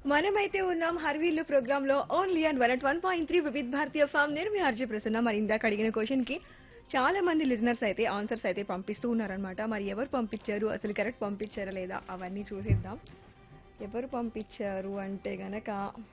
మనమైతే ఉన్నాం హర్వీల్లు ప్రోగ్రామ్ లో only and one at one point three Vividh Bharati FM నేను మీ హర్జీ ప్రసన్న మరి ఇందాక అడిగిన క్వశ్చన్ కి చాలా మంది లిజనర్స్ అయితే ఆన్సర్స్ అయితే పంపిస్తూ ఉన్నారనమాట మరి ఎవరు పంపించారు అసలు కరెక్ట్ పంపించారా లేదా అవన్నీ చూసేద్దాం ఎవరు పంపించారు అంటే గనక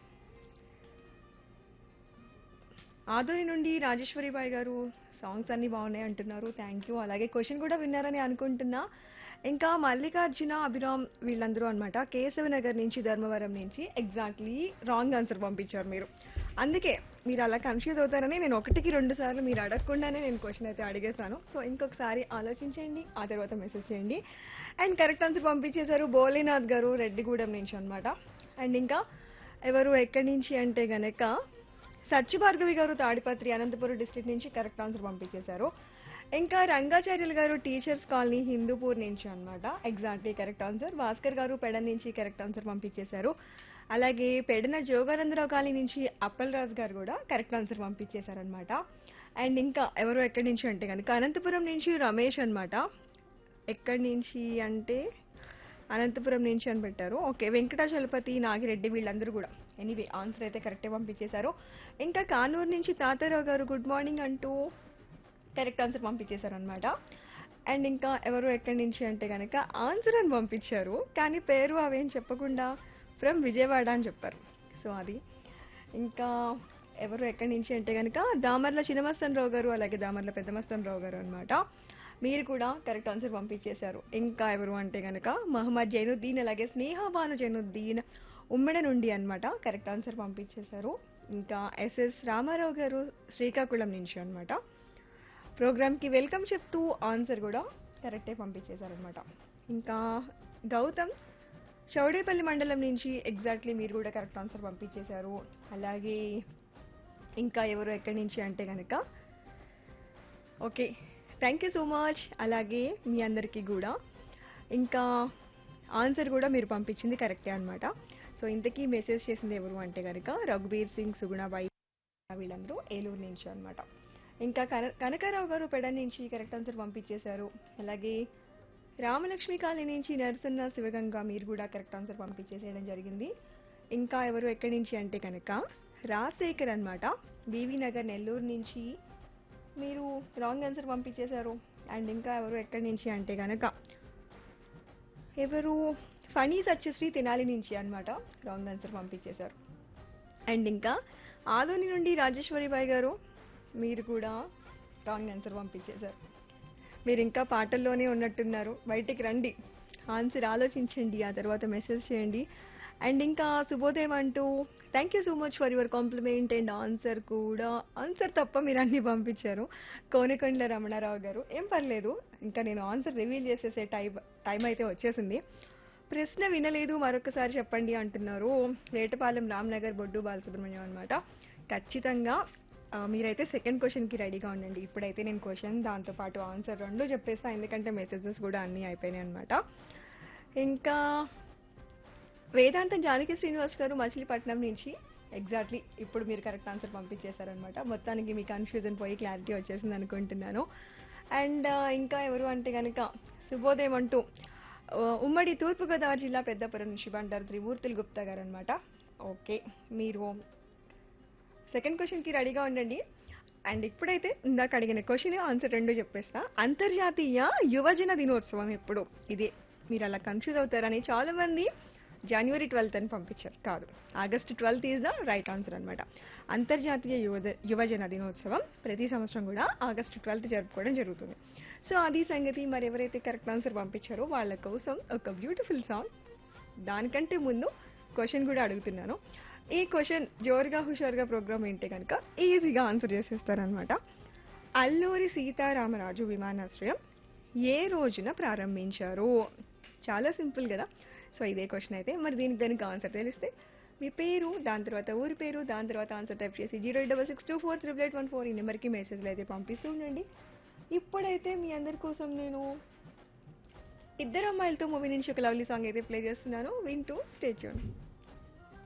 ఆదోని నుండి రాజేశ్వరి బాయ్ గారు సాంగ్స్ అన్ని బాగున్నాయి అంటున్నారు థ్యాంక్ యూ అలాగే క్వశ్చన్ కూడా విన్నారని అనుకుంటున్నా ఇంకా మల్లికార్జున అభిరామ్ వీళ్ళందరూ అనమాట కేశవ నగర్ నుంచి ధర్మవరం నుంచి ఎగ్జాక్ట్లీ రాంగ్ ఆన్సర్ పంపించారు మీరు అందుకే మీరు అలా కన్ఫ్యూజ్ అవుతారని నేను ఒకటికి రెండు సార్లు మీరు అడగకుండానే నేను క్వశ్చన్ అయితే అడిగేశాను సో ఇంకొకసారి ఆలోచించండి ఆ తర్వాత మెసేజ్ చేయండి అండ్ కరెక్ట్ ఆన్సర్ పంపించేశారు భోలేనాథ్ గారు రెడ్డిగూడెం నుంచి అన్నమాట అండ్ ఇంకా ఎవరు ఎక్కడి నుంచి అంటే గనక సత్యభార్గవి గారు తాడిపత్రి అనంతపురం డిస్ట్రిక్ట్ నుంచి కరెక్ట్ ఆన్సర్ పంపించేశారు ఇంకా రంగాచార్యులు గారు టీచర్స్ కాలనీ హిందూపూర్ నుంచి అన్నమాట ఎగ్జాక్ట్లీ కరెక్ట్ ఆన్సర్ భాస్కర్ గారు పెడ నుంచి కరెక్ట్ ఆన్సర్ పంపించేశారు అలాగే పెడన జోగానందరావు కాలనీ నుంచి అప్పల్ రాజు గారు కూడా కరెక్ట్ ఆన్సర్ పంపించేశారనమాట అండ్ ఇంకా ఎవరు ఎక్కడి నుంచి అంటే కనుక అనంతపురం నుంచి రమేష్ అన్నమాట ఎక్కడి నుంచి అంటే అనంతపురం నుంచి అని పెట్టారు ఓకే వెంకటాచలపతి నాగిరెడ్డి వీళ్ళందరూ కూడా ఎనీవే ఆన్సర్ అయితే కరెక్టే పంపించేశారు ఇంకా కానూరు నుంచి తాతారావు గారు గుడ్ మార్నింగ్ అంటూ కరెక్ట్ ఆన్సర్ పంపించేశారు అనమాట అండ్ ఇంకా ఎవరు ఎక్కడి నుంచి అంటే కనుక ఆన్సర్ అని పంపించారు కానీ పేరు అవేం చెప్పకుండా ఫ్రమ్ విజయవాడ అని చెప్పారు సో అది ఇంకా ఎవరు ఎక్కడి నుంచి అంటే కనుక దామర్ల చిన్నమస్తన్ రావు గారు అలాగే దామర్ల పెద్దమస్తన్ రావు గారు అనమాట మీరు కూడా కరెక్ట్ ఆన్సర్ పంపించేశారు ఇంకా ఎవరు అంటే కనుక మహమ్మద్ జైనుద్దీన్ అలాగే స్నేహబాను జైనుద్దీన్ ఉమ్మెడ నుండి అన్నమాట కరెక్ట్ ఆన్సర్ పంపించేశారు ఇంకా ఎస్ఎస్ రామారావు గారు శ్రీకాకుళం నుంచి అన్నమాట ప్రోగ్రామ్కి వెల్కమ్ చెప్తూ ఆన్సర్ కూడా కరెక్టే పంపించేశారనమాట ఇంకా గౌతమ్ చౌడేపల్లి మండలం నుంచి ఎగ్జాక్ట్లీ మీరు కూడా కరెక్ట్ ఆన్సర్ పంపించేశారు అలాగే ఇంకా ఎవరు ఎక్కడి నుంచి అంటే కనుక okay thank you so much అలాగే మీ అందరికీ కూడా ఇంకా ఆన్సర్ కూడా మీరు పంపించింది కరెక్టే అనమాట సో ఇంతకీ మెసేజ్ చేసింది ఎవరు అంటే కనుక రఘుబీర్ సింగ్ సుగుణబాయి వీళ్ళందరూ ఏలూరు నుంచి అన్నమాట ఇంకా కన కనకారావు గారు పెడ నుంచి కరెక్ట్ ఆన్సర్ పంపించేశారు అలాగే రామలక్ష్మి కాలనీ నుంచి నరసన్న శివగంగ మీరు కూడా కరెక్ట్ ఆన్సర్ పంపించేసేయడం జరిగింది ఇంకా ఎవరు ఎక్కడి నుంచి అంటే కనుక రాజశేఖర్ అన్నమాట బీవీ నగర్ నెల్లూరు నుంచి మీరు రాంగ్ ఆన్సర్ పంపించేశారు అండ్ ఇంకా ఎవరు ఎక్కడి నుంచి అంటే కనుక ఎవరు ఫనీ సత్యశ్రీ తినాలి నుంచి అన్నమాట రాంగ్ ఆన్సర్ పంపించేశారు అండ్ ఇంకా ఆదోని నుండి రాజేశ్వరి బాయ్ గారు మీరు కూడా రాంగ్ ఆన్సర్ పంపించేశారు మీరు ఇంకా పాటల్లోనే ఉన్నట్టున్నారు బయటికి రండి ఆన్సర్ ఆలోచించండి ఆ తర్వాత మెసేజ్ చేయండి అండ్ ఇంకా శుభోదయం అంటూ thank you so much for your compliment and answer కూడా ఆన్సర్ తప్ప మీరు అన్ని పంపించారు కోనకొండల రమణారావు గారు ఏం పర్లేదు ఇంకా నేను ఆన్సర్ రివీల్ చేసేసే టైం టైం అయితే వచ్చేసింది ప్రశ్న వినలేదు మరొకసారి చెప్పండి అంటున్నారు వేటపాలెం రామ్నగర్ బొడ్డు బాలసుబ్రహ్మణ్యం అనమాట ఖచ్చితంగా ఆ, మీరైతే సెకండ్ క్వశ్చన్కి రెడీగా ఉండండి ఇప్పుడైతే నేను క్వశ్చన్ దాంతోపాటు ఆన్సర్ రెండు చెప్పేస్తా ఎందుకంటే మెసేజెస్ కూడా అన్నీ అయిపోయినాయి అనమాట ఇంకా వేదాంతం జానకి శ్రీనివాస్ గారు మచిలీపట్నం నుంచి ఎగ్జాక్ట్లీ ఇప్పుడు మీరు కరెక్ట్ ఆన్సర్ పంపించేశారనమాట మొత్తానికి మీ కన్ఫ్యూజన్ పోయి క్లారిటీ వచ్చేసింది అనుకుంటున్నాను అండ్ ఇంకా ఎవరు అంటే కనుక శుభోదయం అంటూ ఆ, ఉమ్మడి తూర్పుగోదావరి జిల్లా పెద్దపురం నుంచి బండారు త్రిమూర్తులు గుప్తా గారు అనమాట ఓకే మీరు సెకండ్ క్వశ్చన్కి రెడీగా ఉండండి అండ్ ఇప్పుడైతే ఇందాక అడిగిన క్వశ్చన్ ఆన్సర్ రెండు చెప్పేస్తా అంతర్జాతీయ యువజన దినోత్సవం ఎప్పుడు ఇదే మీరు అలా కన్ఫ్యూజ్ అవుతారని చాలా మంది జనవరి ట్వెల్త్ అని పంపించారు కాదు August twelfth is the right answer అనమాట అంతర్జాతీయ యువద యువజన దినోత్సవం ప్రతి సంవత్సరం కూడా ఆగస్ట్ ట్వెల్త్ జరుపుకోవడం జరుగుతుంది సో అది సంగతి మరి ఎవరైతే కరెక్ట్ ఆన్సర్ పంపించారో వాళ్ళ కోసం ఒక బ్యూటిఫుల్ సాంగ్ దానికంటే ముందు క్వశ్చన్ కూడా అడుగుతున్నాను ఈ క్వశ్చన్ జోరుగా హుషారుగా ప్రోగ్రామ్ ఏంటే కనుక ఈజీగా ఆన్సర్ చేసేస్తారనమాట అల్లూరి సీతారామరాజు విమానాశ్రయం ఏ రోజున ప్రారంభించారు చాలా సింపుల్ కదా సో ఇదే క్వశ్చన్ అయితే మరి దీనికి కనుక ఆన్సర్ తెలిస్తే మీ పేరు దాని తర్వాత ఊరి పేరు దాని తర్వాత ఆన్సర్ టైప్ చేసి zero eight double six two four triple eight one four ఈ నెంబర్కి మెసేజ్లు అయితే పంపిస్తూ ఉండండి ఇప్పుడైతే మీ అందరి కోసం నేను ఇద్దరు అమ్మాయిలతో మూవీ నుంచి ఒక లవ్లీ సాంగ్ అయితే ప్లే చేస్తున్నాను వింటూ స్టే చూడండి